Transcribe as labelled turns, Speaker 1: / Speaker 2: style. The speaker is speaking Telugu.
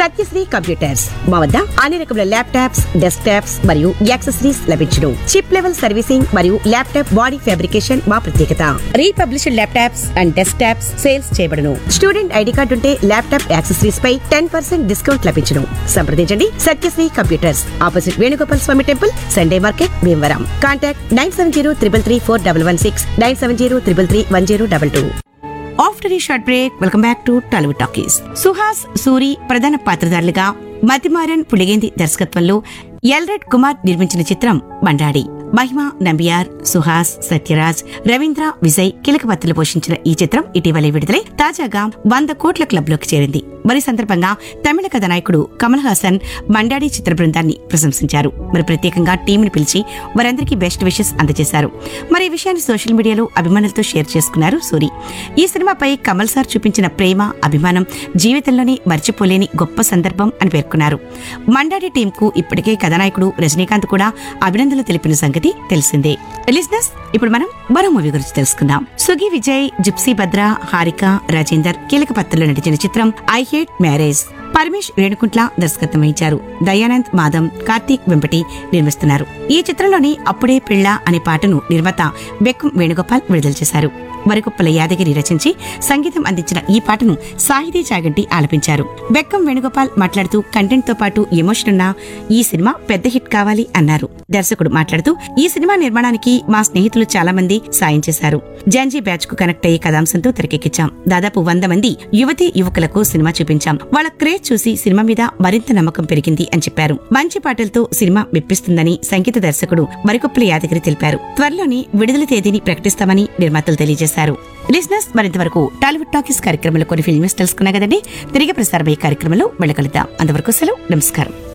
Speaker 1: సత్యశ్రీ కంప్యూటర్స్ మా వద్ద అన్ని రకముల ల్యాప్టాప్స్ డెస్క్ టాప్స్ మరియు యాక్సెసరీస్ లభించును చిప్ లెవెల్ సర్వీసింగ్ మరియు ల్యాప్టాప్ బాడీ ఫ్యాబ్రికేషన్ మా ప్రత్యేకత republished laptops and desktops sales చేయబడును స్టూడెంట్ ఐడి కార్డు ఉంటే ల్యాప్టాప్ యాక్సెసరీస్ పై టెన్ పర్సెంట్ డిస్కౌంట్ లభించును సంప్రదించండి Satyasri computers opposite Venugopal Swamy temple Sunday market Bhimavaram contact nine seven zero triple three four double one six nine seven zero triple three one zero double two after ఈ short break welcome back to Tollywood talkies Suhas Suri ప్రధాన పాత్రధారులుగా మతిమారన్ పులిగేంది దర్శకత్వంలో ఎల్రెడ్ కుమార్ నిర్మించిన చిత్రం మండాడి మహిమ నంబియార్ సుహాస్ సత్యరాజ్ రవీంద్ర విజయ్ కీలక పాత్రలు పోషించిన ఈ చిత్రం ఇటీవలే విడుదలై తాజాగా వంద కోట్ల క్లబ్ లోకి చేరింది మరి ఈ సందర్భంగా తమిళ కథానాయకుడు కమల్ హాసన్ మండాడి చిత్ర బృందాన్ని ప్రశంసించారు మరి ప్రత్యేకంగా టీంని పిలిచి వారందరికీ బెస్ట్ విషెస్ అందజేశారు మరి ఈ విషయాన్ని సోషల్ మీడియాలో అభిమానులతో షేర్ చేసుకున్నారు సూరి ఈ సినిమాపై కమల్ సార్ చూపించిన ప్రేమ అభిమానం జీవితంలోనే మర్చిపోలేని గొప్ప సందర్భం అని పేర్కొన్నారు మండాడి టీంకు ఇప్పటికే కథానాయకుడు రజనీకాంత్ కూడా అభినందనలు తెలిపిన సంగతి తెలిసిందే లిజినెస్ ఇప్పుడు మనం మరో మూవీ గురించి తెలుసుకుందాం సుగి విజయ్ జిప్సీ భద్ర హారిక రాజేందర్ కీలక పాత్రలో నటించిన చిత్రం I hate marriage Paramesh Renukuntla దర్శకత్వం వహించారు దయానంద్ మాధవ్ కార్తీక్ వెంపటి నిర్మిస్తున్నారు ఈ చిత్రంలోని అప్పుడే పిళ్ళ అనే పాటను నిర్మాత బెక్కం వేణుగోపాల్ విడుదల చేశారు వరకుప్పల యాదగిరి రచించి సంగీతం అందించిన ఈ పాటను సాహితీ చాగంటి ఆలపించారు బెక్కం వేణుగోపాల్ మాట్లాడుతూ కంటెంట్ తో పాటు ఎమోషన్ ఉన్న ఈ సినిమా పెద్ద హిట్ కావాలి అన్నారు దర్శకుడు మాట్లాడుతూ ఈ సినిమా నిర్మాణానికి మా స్నేహితులు చాలా మంది సాయం చేశారు జాంజీ బ్యాచ్ కు కనెక్ట్ అయ్యే కథాంశంతో తెరకెక్కించాం దాదాపు వంద మంది యువతీ యువకులకు సినిమా చూపించాం వాళ్ళ క్రేజ్ చూసి సినిమా మీద మరింత నమ్మకం పెరిగింది అని చెప్పారు మంచి పాటలతో సినిమా మెప్పిస్తుందని సంగీత దర్శకుడు మరికొప్పుల యాదగిరి తెలిపారు త్వరలోని విడుదల తేదీని ప్రకటిస్తామని నిర్మాతలు తెలియజేశారు లిజినెస్ మరింత వరకు టాలీవుడ్ టాకీస్ కార్యక్రమంలో కొన్ని ఫిల్మ్స్ తెలుసుకున్నా కదండి తిరిగి ప్రసారమయ్యే కార్యక్రమంలో వెళ్ళగలుగుతాం అంతవరకు సెలవు నమస్కారం